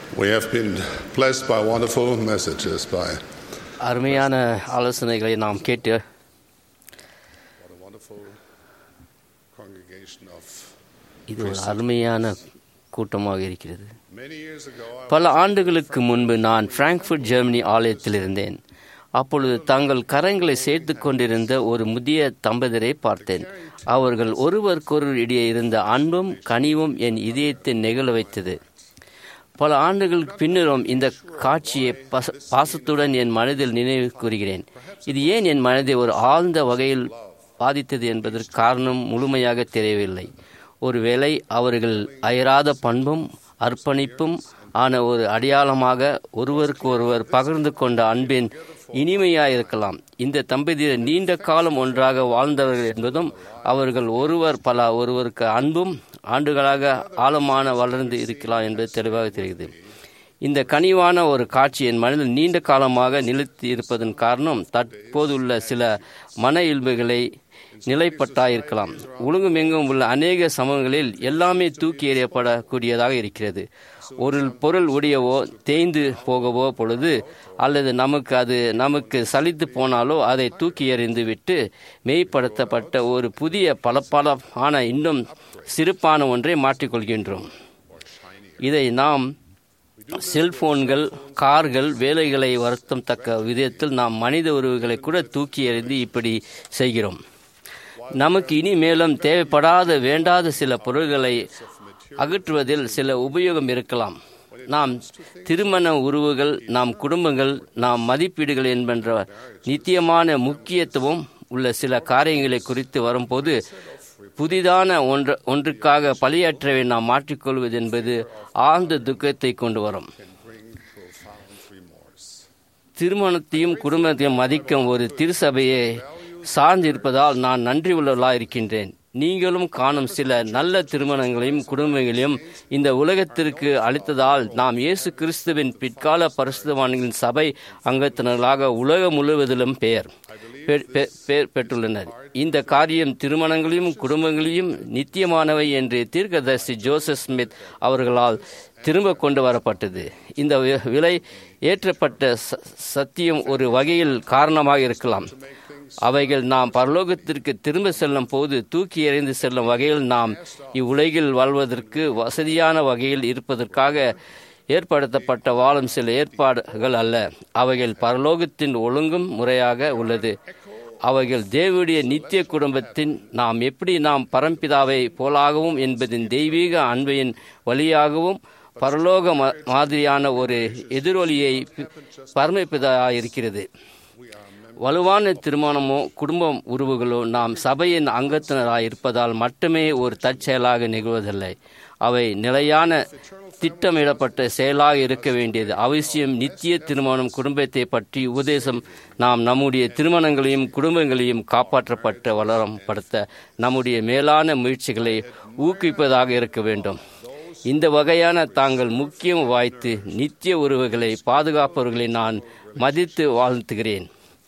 We have been blessed by wonderful messages by அருமையான ஆலோசனைகளை நாம் கேட்டு what a wonderful congregation of இது ஒரு அருமையான கூட்டமாக இருக்கிறது many years ago I பல ஆண்டுகளுக்கு முன்பு நான் பிராங்க்ஃபர்ட் ஜெர்மனி ஆலயத்தில் இருந்தேன் அப்பொழுது தங்கள் கரங்களை சேர்த்து கொண்டிருந்த ஒரு முதிய தம்பதியரை பார்த்தேன் அவர்கள் ஒருவருக்கொருவர் இடையே இருந்த அன்பும் கனிவும் என் இதயத்தை நெகிழ வைத்தது பல ஆண்டுகளுக்கு பின்னரும் இந்த காட்சியை பச பாசத்துடன் என் மனதில் நினைவு கூறுகிறேன் இது ஏன் என் மனதை ஒரு ஆழ்ந்த வகையில் பாதித்தது என்பதற்கு காரணம் முழுமையாக தெரியவில்லை ஒருவேளை அவர்கள் அயராத பண்பும் அர்ப்பணிப்பும் ஆன ஒரு அடையாளமாக ஒருவருக்கு ஒருவர் பகிர்ந்து கொண்ட அன்பின் இனிமையாயிருக்கலாம் இந்த தம்பதியர் நீண்ட காலம் ஒன்றாக வாழ்ந்தவர்கள் என்பதும் அவர்கள் ஒருவர் பல ஒருவருக்கு அன்பும் ஆண்டுகளாக ஆழமான வளர்ந்து இருக்கலாம் என்பது தெளிவாக தெரிகிறது இந்த கனிவான ஒரு காட்சி என் மனதில் நீண்ட காலமாக நிலைத்து இருப்பதன் காரணம் தற்போதுள்ள சில மன இயல்புகளை நிலைப்பட்டாயிருக்கலாம் உலகம் எங்கும் உள்ள அநேக சமூகங்களில் எல்லாமே தூக்கி எறியப்படக்கூடியதாக இருக்கிறது ஒரு பொருள் உடையவோ தேய்ந்து போகவோ பொழுது அல்லது நமக்கு அது நமக்கு சலித்து போனாலோ அதை தூக்கி எறிந்து விட்டு மெய்ப்படுத்தப்பட்ட ஒரு புதிய பளபளப்பான இன்னும் சிறப்பான ஒன்றை மாற்றிக்கொள்கின்றோம் இதை நாம் செல்போன்கள் கார்கள் வேலைகளை வருத்தம் தக்க விதத்தில் நாம் மனித உறவுகளை கூட தூக்கி எறிந்து இப்படி செய்கிறோம் நமக்கு இனி மேலும் தேவைப்படாத வேண்டாத சில பொருள்களை அகற்றுவதில் சில உபயோகம் இருக்கலாம் நாம் திருமண உறவுகள் நாம் குடும்பங்கள் நாம் மதிப்பீடுகள் என்பன்ற நித்தியமான முக்கியத்துவம் உள்ள சில காரியங்களை குறித்து வரும்போது புதிதான ஒன்று ஒன்றுக்காக பலியாற்றவை நாம் மாற்றிக்கொள்வது என்பது ஆழ்ந்த துக்கத்தை கொண்டு வரும் திருமணத்தையும் குடும்பத்தையும் மதிக்கும் ஒரு திருசபையை சார்ந்திருப்பதால் நான் நன்றி உள்ளவர்களாக இருக்கின்றேன் நீங்களும் காணும் சில நல்ல திருமணங்களையும் குடும்பங்களையும் இந்த உலகத்திற்கு அளித்ததால் நாம் இயேசு கிறிஸ்துவின் பிற்கால பரிசுத்தவான்களின் சபை அங்கத்தினர்களாக உலகம் முழுவதிலும் பெயர் பெயர் பெற்றுள்ளனர் இந்த காரியம் திருமணங்களையும் குடும்பங்களையும் நித்தியமானவை என்று தீர்க்கதர்சி ஜோசப் ஸ்மித் அவர்களால் திரும்ப கொண்டு வரப்பட்டது இந்த விலை ஏற்றப்பட்ட சத்தியம் ஒரு வகையில் காரணமாக இருக்கலாம் அவைகள் நாம் பரலோகத்திற்கு திரும்ப செல்லும் போது தூக்கி எறிந்து செல்லும் வகையில் நாம் இவ்வுலகில் வாழ்வதற்கு வசதியான வகையில் இருப்பதற்காக ஏற்படுத்தப்பட்ட வாழும் சில ஏற்பாடுகள் அல்ல அவைகள் பரலோகத்தின் ஒழுங்கும் முறையாக உள்ளது அவைகள் தேவனுடைய நித்திய குடும்பத்தின் நாம் எப்படி நாம் பரம்பிதாவை போலாகவும் என்பதின் தெய்வீக அன்பையின் வழியாகவும் பரலோக மாதிரியான ஒரு எதிரொலியை பரமிப்பதாக இருக்கிறது வலுவான திருமணமோ குடும்பம் உறவுகளோ நாம் சபையின் அங்கத்தினராக இருப்பதால் மட்டுமே ஒரு தற்செயலாக நிகழ்வதில்லை அவை நிலையான திட்டமிடப்பட்ட செயலாக இருக்க வேண்டியது அவசியம் நித்திய திருமணம் குடும்பத்தை பற்றி உபதேசம் நாம் நம்முடைய திருமணங்களையும் குடும்பங்களையும் காப்பாற்றப்பட்ட வளரப்படுத்த நம்முடைய மேலான முயற்சிகளை ஊக்குவிப்பதாக இருக்க வேண்டும் இந்த வகையான தாங்கள் முக்கியம் வாய்த்து நித்திய உறவுகளை பாதுகாப்பவர்களை நான் மதித்து வாழ்த்துகிறேன்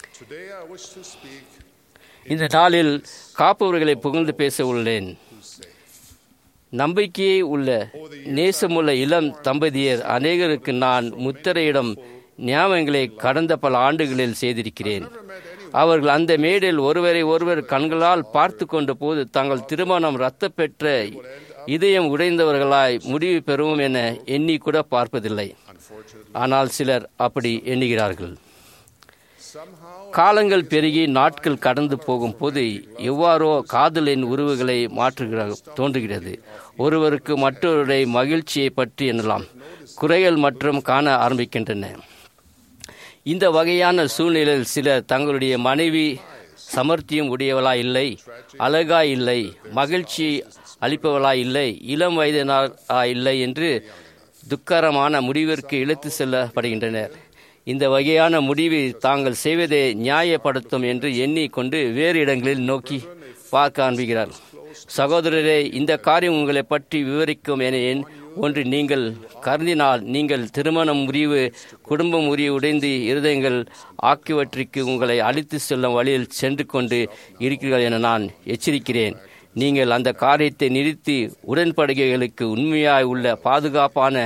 இந்த நாளில் காப்பவர்களை புகழ்ந்து பேச உள்ளேன் நம்பிக்கையை உள்ள நேசமுள்ள இளம் தம்பதியர் அநேகருக்கு நான் முத்திரையிடம் ஞாபகங்களை கடந்த பல ஆண்டுகளில் செய்திருக்கிறேன் அவர்கள் அந்த மேடையில் ஒருவரை ஒருவர் கண்களால் பார்த்து கொண்ட போது தங்கள் திருமணம் ரத்த பெற்ற இதயம் உடைந்தவர்களாய் முடிவு பெறுவோம் என எண்ணி கூட பார்ப்பதில்லை ஆனால் சிலர் அப்படி எண்ணுகிறார்கள் காலங்கள் பெருகி நாட்கள் கடந்து போகும் போது எவ்வாறோ காதலின் உருவுகளை மாற்றுகிற தோன்றுகிறது ஒருவருக்கு மற்றொருடைய மகிழ்ச்சியை பற்றி எண்ணலாம் குறைகள் மற்றும் காண ஆரம்பிக்கின்றன இந்த வகையான சூழ்நிலையில் சிலர் தங்களுடைய மனைவி சமர்த்தியம் உடையவளா இல்லை அழகா இல்லை மகிழ்ச்சி அளிப்பவளா இல்லை இளம் வயதினரா இல்லை என்று துக்கரமான முடிவிற்கு இழுத்து செல்லப்படுகின்றனர் இந்த வகையான முடிவை தாங்கள் செய்வதை நியாயப்படுத்தும் என்று எண்ணிக்கொண்டு வேறு இடங்களில் நோக்கி பார்க்க அனுப்புகிறார் சகோதரரே இந்த காரியம் உங்களை பற்றி விவரிக்கும் என ஒன்று நீங்கள் கருதினால் நீங்கள் திருமணம் முறிவு குடும்பம் முறிவு உடைந்து இருதயங்கள் ஆக்கியவற்றிற்கு உங்களை அழித்து செல்லும் வழியில் சென்று கொண்டு இருக்கிறீர்கள் என நான் எச்சரிக்கிறேன் நீங்கள் அந்த காரியத்தை நிறுத்தி உடன்படிக்கைகளுக்கு உண்மையாய் உள்ள பாதுகாப்பான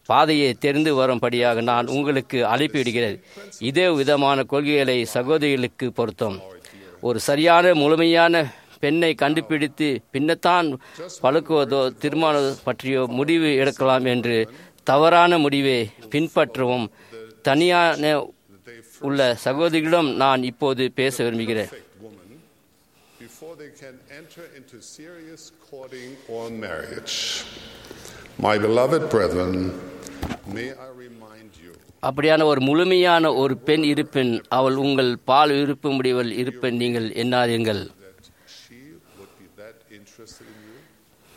பாதையை தெரிந்து வரும்படியாக நான் உங்களுக்கு அழைப்பிடுகிறேன் இதே விதமான கொள்கைகளை சகோதரிகளுக்கு பொருத்தம் ஒரு சரியான முழுமையான பெண்ணை கண்டுபிடித்து பின்னத்தான் பழுக்குவதோ திருமணம் பற்றியோ முடிவு எடுக்கலாம் என்று தவறான முடிவை பின்பற்றவும் தனியான உள்ள சகோதரிகளிடம் நான் இப்போது பேச விரும்புகிறேன் woman before they can enter into serious courting or marriage. My beloved brethren, may I remind you அப்படியான ஒரு முழுமையான ஒரு பெண் இருப்பின் அவள் உங்கள் பால் விருப்ப முடிவல் இருப்பெண் நீங்கள் எண்ணாதீர்கள் that she would be that interested in you.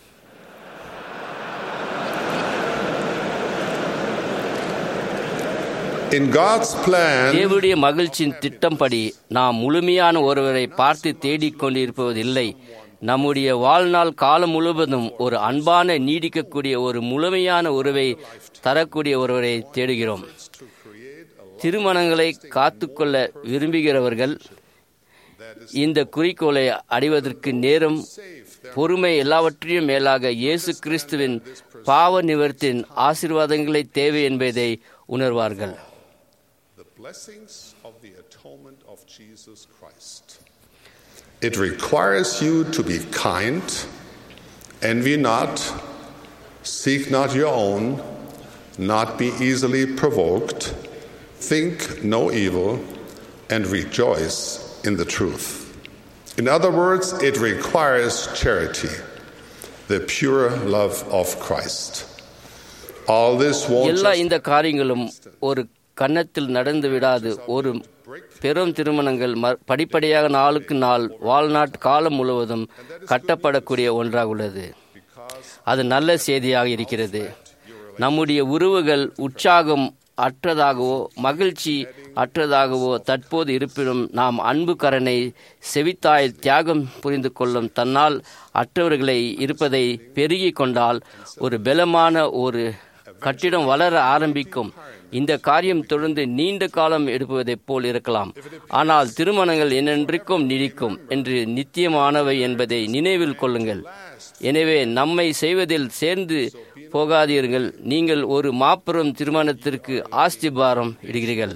In God's plan, தேவனுடைய மகிழ்ச்சியின் திட்டம்படி நாம் முழுமையான ஒருவரை பார்த்து தேடிக் கொண்டிருப்பதில்லை நம்முடைய வாழ்நாள் காலம் முழுவதும் ஒரு அன்பான நீடிக்கக்கூடிய ஒரு முழுமையான உறவை தரக்கூடிய ஒருவரை தேடுகிறோம் திருமணங்களை காத்துக்கொள்ள விரும்புகிறவர்கள் இந்த குறிக்கோளை அடைவதற்கு நேரம் பொறுமை எல்லாவற்றையும் மேலாக இயேசு கிறிஸ்துவின் பாவ நிவர்த்தியின் ஆசீர்வாதங்களை தேவை என்பதை உணர்வார்கள் the blessings of the atonement of Jesus Christ. It requires you to be kind, envy not, seek not your own, not be easily provoked, think no evil, and rejoice in the truth. In other words, it requires charity, the pure love of Christ. All this won't எல்லா just இந்த காரியங்களும் ஒரு கன்னத்தில் நடந்து விடாது ஒரு பெரும் திருமணங்கள் ம- படிப்படியாக நாளுக்கு நாள் வாழ்நாட்டு காலம் முழுவதும் கட்டப்படக்கூடிய ஒன்றாக உள்ளது அது நல்ல செய்தியாக இருக்கிறது நம்முடைய உறவுகள் உற்சாகம் அற்றதாகவோ மகிழ்ச்சி அற்றதாகவோ தற்போது இருப்பினும் நாம் அன்புக்கரனை செவித்தாய் தியாகம் புரிந்து கொள்ளும் தன்னால் அற்றவர்களை இருப்பதை பெருகிக் கொண்டால் ஒரு பலமான ஒரு கட்டிடம் வளர ஆரம்பிக்கும் இந்த காரியம் தொடர்ந்து நீண்ட காலம் எடுப்பதைப் போல் இருக்கலாம் ஆனால் திருமணங்கள் என்னென்றைக்கும் நீடிக்கும் என்று நித்தியமானவை என்பதை நினைவில் கொள்ளுங்கள் எனவே நம்மை செய்வதில் சேர்ந்து போகாதீர்கள் நீங்கள் ஒரு மாபெரும் திருமணத்திற்கு ஆஸ்திபாரம் இடுகிறீர்கள்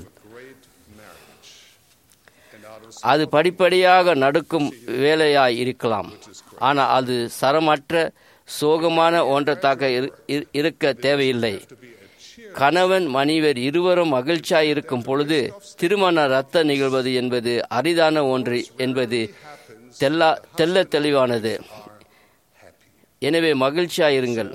அது படிப்படியாக நடக்கும் வேலையாய் இருக்கலாம் ஆனால் அது சரமற்ற சோகமான ஒன்றத்தாக இரு- இரு- இருக்க தேவையில்லை கணவன் மனைவர் இருவரும் மகிழ்ச்சியாய் இருக்கும் பொழுது திருமண ரத்த நிகழ்வது என்பது அரிதான ஒன்று என்பது தெல்லா தெல்ல தெளிவானது எனவே மகிழ்ச்சியாயிருங்கள்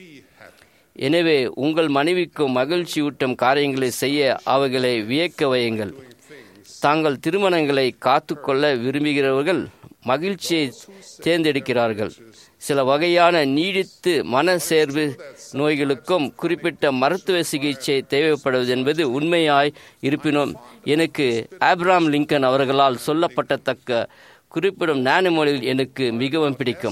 எனவே உங்கள் மனைவிக்கும் மகிழ்ச்சியூட்டும் காரியங்களை செய்ய அவர்களை வியக்க வையுங்கள் தாங்கள் திருமணங்களை காத்துக்கொள்ள விரும்புகிறவர்கள் மகிழ்ச்சியை தேர்ந்தெடுக்கிறார்கள் சில வகையான நீடித்து மன சேர்வு நோய்களுக்கும் குறிப்பிட்ட மருத்துவ சிகிச்சை தேவைப்படுவது என்பது உண்மையாய் இருப்பினும் எனக்கு ஆப்ராம் லிங்கன் அவர்களால் சொல்லப்பட்டத்தக்க குறிப்பிடும் ஞானமொழியில் எனக்கு மிகவும் பிடிக்கும்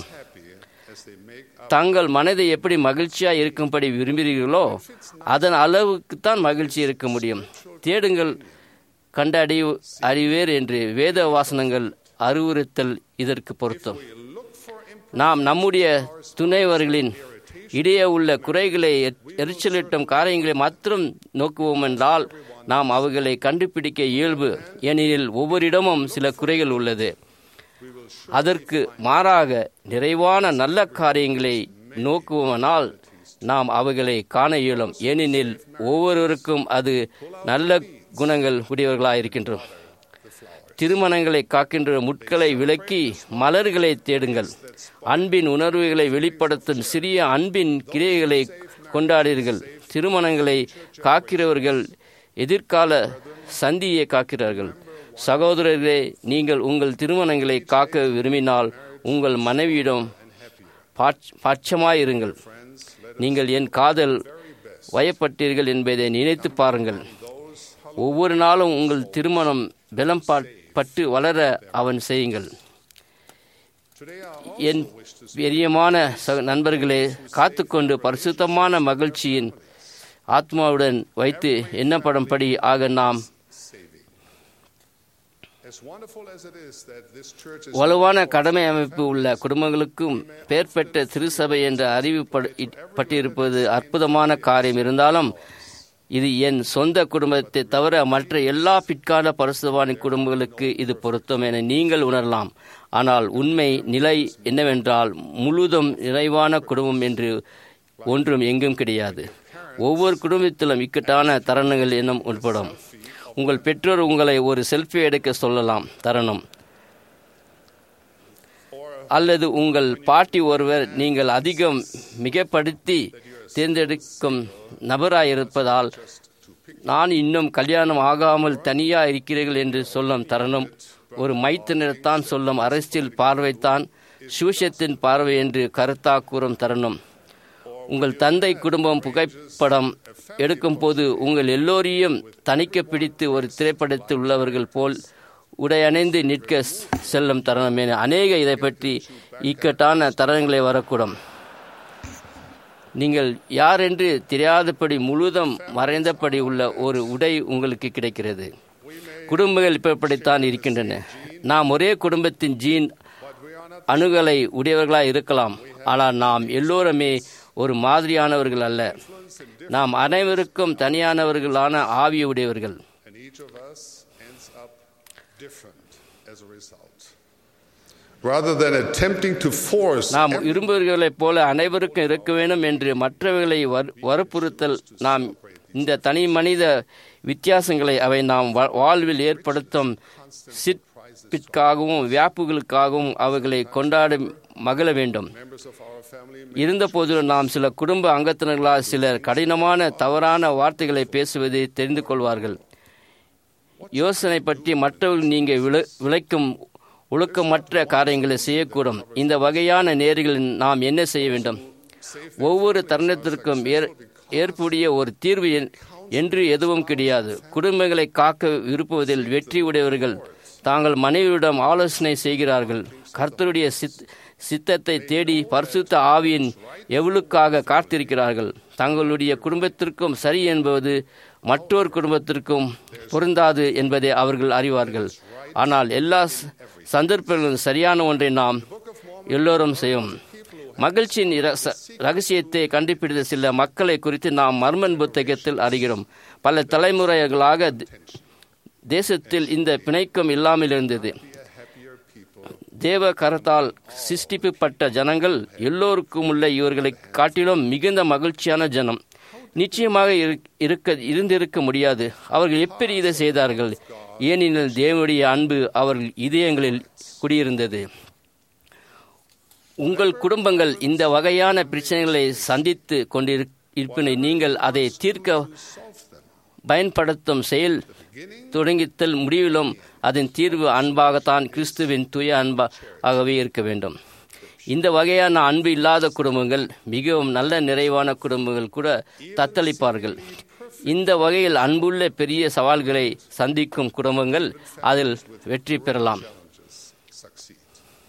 தங்கள் மனதை எப்படி மகிழ்ச்சியாக இருக்கும்படி விரும்புகிறீர்களோ அதன் அளவுக்குத்தான் மகிழ்ச்சி இருக்க முடியும் தேடுங்கள் கண்டடி அறிவேர் என்று வேத வாசனங்கள் அறிவுறுத்தல் இதற்கு பொருத்தம் நாம் நம்முடைய துணைவர்களின் இடையே உள்ள குறைகளை எ- எரிச்சலிட்டும் காரியங்களை மாத்திரம் நோக்குவோம் என்றால் நாம் அவர்களை கண்டுபிடிக்க இயல்பு ஏனெனில் ஒவ்வொரு இடமும் சில குறைகள் உள்ளது அதற்கு மாறாக நிறைவான நல்ல காரியங்களை நோக்குவோமானால் நாம் அவைகளை காண இயலும் ஏனெனில் ஒவ்வொருவருக்கும் அது நல்ல குணங்கள் உடையவர்களாயிருக்கின்றோம் திருமணங்களை காக்கின்ற முட்களை விலக்கி மலர்களை தேடுங்கள் அன்பின் உணர்வுகளை வெளிப்படுத்தும் சிறிய அன்பின் கிரியைகளை கொண்டாடுங்கள் திருமணங்களை காக்கிறவர்கள் எதிர்கால சந்தியை காக்கிறார்கள் சகோதரர்களே நீங்கள் உங்கள் திருமணங்களை காக்க விரும்பினால் உங்கள் மனைவியிடம் பாட்ச- பாட்சமாயிருங்கள் நீங்கள் என் காதல் வயப்பட்டீர்கள் என்பதை நினைத்து பாருங்கள் ஒவ்வொரு நாளும் உங்கள் திருமணம் பலம் பா- பட்டு வளர அவன் செய்யுங்கள் என் பிரியமான சக நண்பர்களே காத்துக்கொண்டு பரிசுத்தமான மகிழ்ச்சியின் ஆத்மாவுடன் வைத்து எண்ணப்படும்படி ஆக நாம் As wonderful as it is that this church is வலுவான கடமை அமைப்பு உள்ள குடும்பங்களுக்கும் பெயர் பெற்ற திருசபை என்று அறிவிப்பட்டிருப்பது அற்புதமான காரியம் இருந்தாலும் இது என் சொந்த குடும்பத்தை தவிர மற்ற எல்லா பிற்கால பரிசுவானின் குடும்பங்களுக்கு இது பொருத்தம் என நீங்கள் உணரலாம் ஆனால் உண்மை நிலை என்னவென்றால் முழுதும் நிறைவான குடும்பம் என்று ஒன்றும் எங்கும் கிடையாது ஒவ்வொரு குடும்பத்திலும் இக்கட்டான தருணங்கள் என்னும் உட்படும் உங்கள் பெற்றோர் உங்களை ஒரு செல்ஃபி எடுக்க சொல்லலாம் தருணம் அல்லது உங்கள் பாட்டி ஒருவர் நீங்கள் அதிகம் மிகப்படுத்தி தேர்ந்தெடுக்கும் நபராயிருப்பதால் நான் இன்னும் கல்யாணம் ஆகாமல் தனியா இருக்கிறீர்கள் என்று சொல்லும் தருணம் ஒரு மைத்தினர்தான் சொல்லும் அரசியல் பார்வைத்தான் சூஷத்தின் பார்வை என்று கருத்தா கூறும் தருணம் உங்கள் தந்தை குடும்பம் புகைப்படம் எடுக்கும் போது உங்கள் எல்லோரையும் தணிக்க பிடித்து ஒரு திரைப்படத்தில் உள்ளவர்கள் போல் உடையணைந்து நிற்க செல்லும் தருணம் என அநேக இதை பற்றி இக்கட்டான தருணங்களை வரக்கூடும் நீங்கள் யார் என்று தெரியாதபடி முழுதும் மறைந்தபடி உள்ள ஒரு உடை உங்களுக்கு கிடைக்கிறது குடும்பங்கள் இப்படித்தான் இருக்கின்றன நாம் ஒரே குடும்பத்தின் ஜீன் அணுகலை உடையவர்களாக இருக்கலாம் ஆனால் நாம் எல்லோருமே ஒரு மாதிரியானவர்கள் அல்ல நாம் அனைவருக்கும் தனியானவர்களான ஆவி உடையவர்கள் and each of us ends up different as a result. Rather than attempting to force நாம் விரும்புவர்களைப் போல அனைவருக்கும் இருக்க வேண்டும் என்று மற்றவர்களை வர்- வற்புறுத்தல் நாம் இந்த தனி மனித வித்தியாசங்களை அவை நாம் வா- வாழ்வில் ஏற்படுத்தும் சிற்பிற்காகவும் வியாப்புகளுக்காகவும் அவர்களை கொண்டாட மகிழ வேண்டும் members of our family இருந்தபோதிலும் நாம் சில குடும்ப அங்கத்தினர்களால் சிலர் கடினமான தவறான வார்த்தைகளை பேசுவதை தெரிந்து கொள்வார்கள் யோசனை பற்றி மற்றவர்கள் நீங்க விள- விளைக்கும் ஒழுக்கமற்ற காரியங்களை செய்யக்கூடும் இந்த வகையான நேர்களில் நாம் என்ன செய்ய வேண்டும் ஒவ்வொரு தருணத்திற்கும் ஏற்- ஏற்புடைய ஒரு தீர்வு என்- என்று எதுவும் கிடையாது குடும்பங்களை காக்க விரும்புவதில் வெற்றி உடையவர்கள் தாங்கள் மனைவியிடம் ஆலோசனை செய்கிறார்கள் கர்த்தருடைய சித் சித்தத்தை தேடி பரிசுத்த ஆவியின் எவளுக்காக காத்திருக்கிறார்கள் தங்களுடைய குடும்பத்திற்கும் சரி என்பது மற்றொரு குடும்பத்திற்கும் பொருந்தாது என்பதை அவர்கள் அறிவார்கள் ஆனால் எல்லா ச- சந்தர்ப்பங்களும் சரியான ஒன்றை நாம் எல்லோரும் செய்யும் மகிழ்ச்சியின் இரச- ரகசியத்தை கண்டுபிடித்த சில மக்களை குறித்து நாம் மர்மன் புத்தகத்தில் அறிகிறோம் பல தலைமுறைகளாக த- தேசத்தில் இந்த பிணைக்கம் இல்லாமல் இருந்தது தேவ கரத்தால் சிருஷ்டிக்கப்பட்ட ஜனங்கள் எல்லோருக்கும் உள்ள இவர்களை காட்டிலும் மிகுந்த மகிழ்ச்சியான ஜனம் நிச்சயமாக இரு- இருக்க இருந்திருக்க முடியாது அவர்கள் எப்படி இதை செய்தார்கள் ஏனெனில் தேவனுடைய அன்பு அவர்கள் இதயங்களில் குடியிருந்தது உங்கள் குடும்பங்கள் இந்த வகையான பிரச்சனைகளை சந்தித்து கொண்டிருப்பினை நீங்கள் அதை தீர்க்க பயன்படுத்தும் செயல் தொடங்கித்தல் முடிவிலும் அதன் தீர்வு அன்பாகத்தான் கிறிஸ்துவின் தூய அன்பாகவே இருக்க வேண்டும் இந்த வகையான அன்பு இல்லாத குடும்பங்கள் மிகவும் நல்ல நிறைவான குடும்பங்கள் கூட தத்தளிப்பார்கள் இந்த வகையில் அன்புள்ள பெரிய சவால்களை சந்திக்கும் குடும்பங்கள் அதில் வெற்றி பெறலாம் succeed.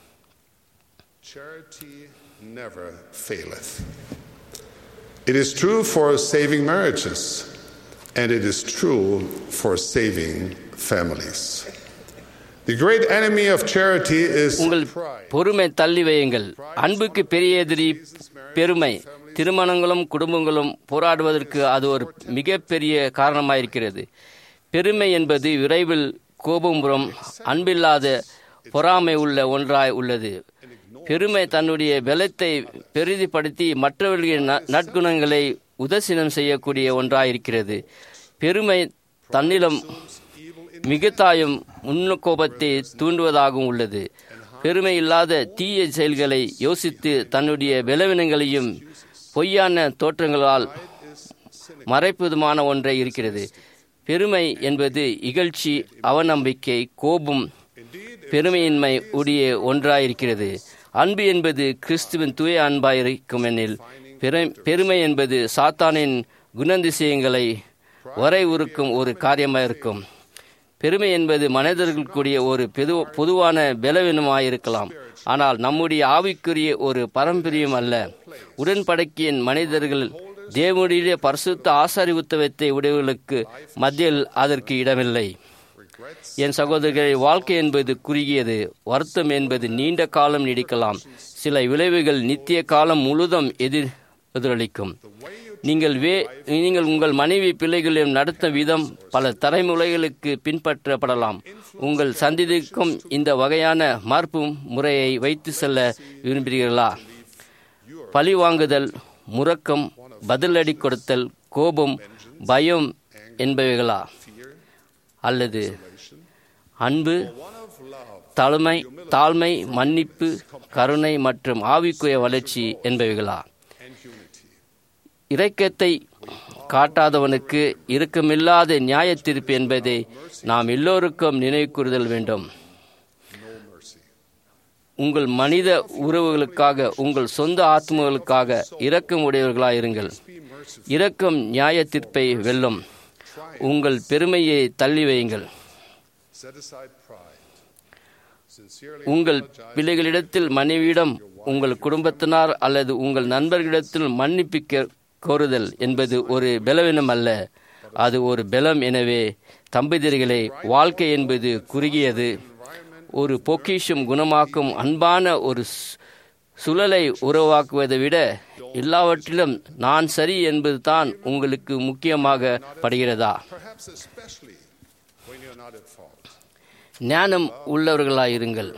Charity never faileth. It is true for saving marriages, and it is true for saving families. The great enemy of charity is உங்கள் pride. பொறுமை தள்ளி வையுங்கள் அன்புக்கு பெரிய எதிரி பெருமை திருமணங்களும் குடும்பங்களும் போராடுவதற்கு அது ஒரு மிகப்பெரிய காரணமாயிருக்கிறது பெருமை என்பது விரைவில் கோபம்புறம் அன்பில்லாத பொறாமை உள்ள ஒன்றாய் உள்ளது பெருமை தன்னுடைய பலத்தை பெரிதிப்படுத்தி மற்றவர்களின் ந- நற்குணங்களை உதசீனம் செய்யக்கூடிய ஒன்றாயிருக்கிறது பெருமை தன்னிலும் மிகுத்தாயும் முன்கோபத்தை தூண்டுவதாகவும் உள்ளது பெருமை இல்லாத தீய செயல்களை யோசித்து தன்னுடைய பலவீனங்களையும் பொய்யான தோற்றங்களால் மறைப்பதுமான ஒன்றை இருக்கிறது பெருமை என்பது இகழ்ச்சி அவநம்பிக்கை கோபம் பெருமையின்மை உடைய ஒன்றாயிருக்கிறது அன்பு என்பது கிறிஸ்துவின் தூய அன்பாயிருக்கும் எனில் பெரு- பெருமை என்பது சாத்தானின் குணதிசயங்களை வரை உருக்கும் ஒரு காரியமாயிருக்கும் பெருமை என்பது மனிதர்களுக்குரிய ஒரு பெது பொதுவான பலவீனமாயிருக்கலாம் ஆனால் நம்முடைய ஆவிக்குரிய ஒரு பரம்பரியம் அல்ல உடன்படக்கையின் மனிதர்கள் தேவனுடைய பரிசுத்த ஆசாரி உத்தவத்தை உடையவர்களுக்கு மத்தியில் அதற்கு இடமில்லை என் சகோதரர்களை வாழ்க்கை என்பது குறுகியது வருத்தம் என்பது நீண்ட காலம் நீடிக்கலாம் சில விளைவுகள் நித்திய காலம் முழுதும் எதிர் எதிரொலிக்கும் நீங்கள் வே நீங்கள் உங்கள் மனைவி பிள்ளைகளையும் நடத்தும் விதம் பல தலைமுறைகளுக்கு பின்பற்றப்படலாம் உங்கள் சந்ததிக்கும் இந்த வகையான மார்பு முறையை வைத்து செல்ல விரும்புகிறீர்களா பழி வாங்குதல் முறக்கம் பதிலடி கொடுத்தல் கோபம் பயம் என்பவைகளா அல்லது அன்பு தலைமை தாழ்மை மன்னிப்பு கருணை மற்றும் ஆவிக்குய வளர்ச்சி என்பவைகளா இரக்கத்தை காட்டாதவனுக்கு இரக்கமில்லாத நியாய தீர்ப்பு என்பதை நாம் எல்லோருக்கும் நினைவு கூறுதல் வேண்டும் உங்கள் மனித உறவுகளுக்காக உங்கள் சொந்த ஆத்மாவுகளுக்காக இரக்கம் உடையவர்களாயிருங்கள் இரக்கம் நியாய தீர்ப்பை வெல்லும் உங்கள் பெருமையை தள்ளி வையுங்கள் Set aside pride. Sincerely உங்கள் பிள்ளைகளிடத்தில் மனைவியிடம் உங்கள் குடும்பத்தினார் அல்லது உங்கள் நண்பர்களிடத்தில் மன்னிப்பு கே- கோருதல் என்பது ஒரு பலவீனம் அல்ல அது ஒரு பலம் எனவே தம்பதியர்களே வாழ்க்கை என்பது குறுகியது ஒரு பொக்கிஷம் குணமாக்கும் அன்பான ஒரு சு- சுழலை உருவாக்குவதை விட எல்லாவற்றிலும் நான் சரி என்பது தான் உங்களுக்கு முக்கியமாக படுகிறதா perhaps especially when you're not at fault. ஞானம் உள்ளவர்களாயிருங்கள்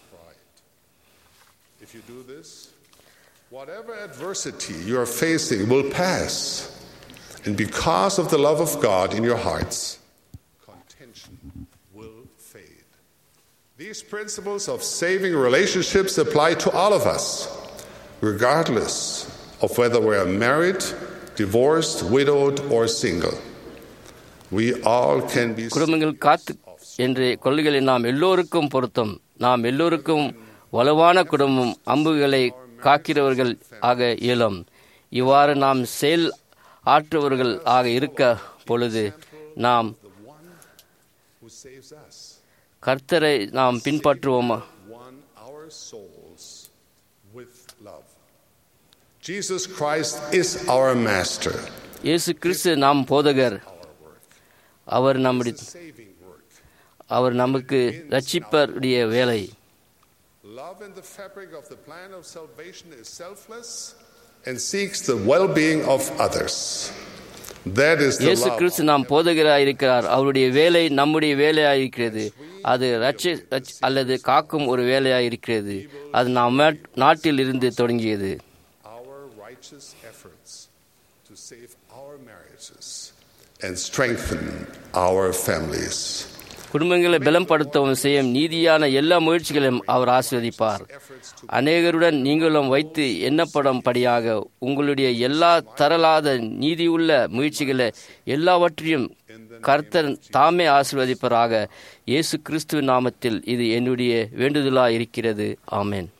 If you do this, whatever adversity you're facing will pass. And because of the love of God in your hearts, contention will fade. These principles of saving relationships apply to all of us, regardless of whether we are married, divorced, widowed, or single. We all can be குடும்பங்கள் காத்து என்ற கொள்கைகளை நாம் எல்லோருக்கும் பொருத்தம் நாம் எல்லோருக்கும் வலுவான குடும்பம் அம்புகளை காக்கிறவர்கள் ஆக இயலும் இவ்வாறு நாம் செயல் ஆற்றுவர்கள் ஆக இருக்க பொழுது நாம் who saves us. கர்த்தரை நாம் பின்பற்றுவோமா won our souls with love. Jesus Christ is our master, இயேசு கிறிஸ்து நாம் போதகர் அவர் நம்முடைய saving work. அவர் நமக்கு ரட்சிப்பருடைய வேலை Love in the fabric of the plan of salvation is selfless and seeks the well being of others. That is the இயேசு love. கிறிஸ்து நாம் போதகராக இருக்கிறார் அவருடைய வேலை நம்முடைய வேலையாக இருக்கிறது அது ரட்சி ரட்சி- அல்லது காக்கும் ஒரு வேலையாக இருக்கிறது அது நாம் நாட்- நாட்டில் இருந்து தொடங்கியது Our righteous efforts to save our marriages and strengthen our families. குடும்பங்களை பலப்படுத்தவும் செய்யும் நீதியான எல்லா முயற்சிகளையும் அவர் ஆஸ்வதிப்பார் அநேகருடன் நீங்களும் வைத்து எண்ணப்படும் படியாக உங்களுடைய எல்லா தரலாத நீதியுள்ள முயற்சிகளை எல்லாவற்றையும் கர்த்தர் தாமே ஆசீர்வதிப்பராக இயேசு கிறிஸ்துவின் நாமத்தில் இது என்னுடைய வேண்டுதலாக இருக்கிறது ஆமென்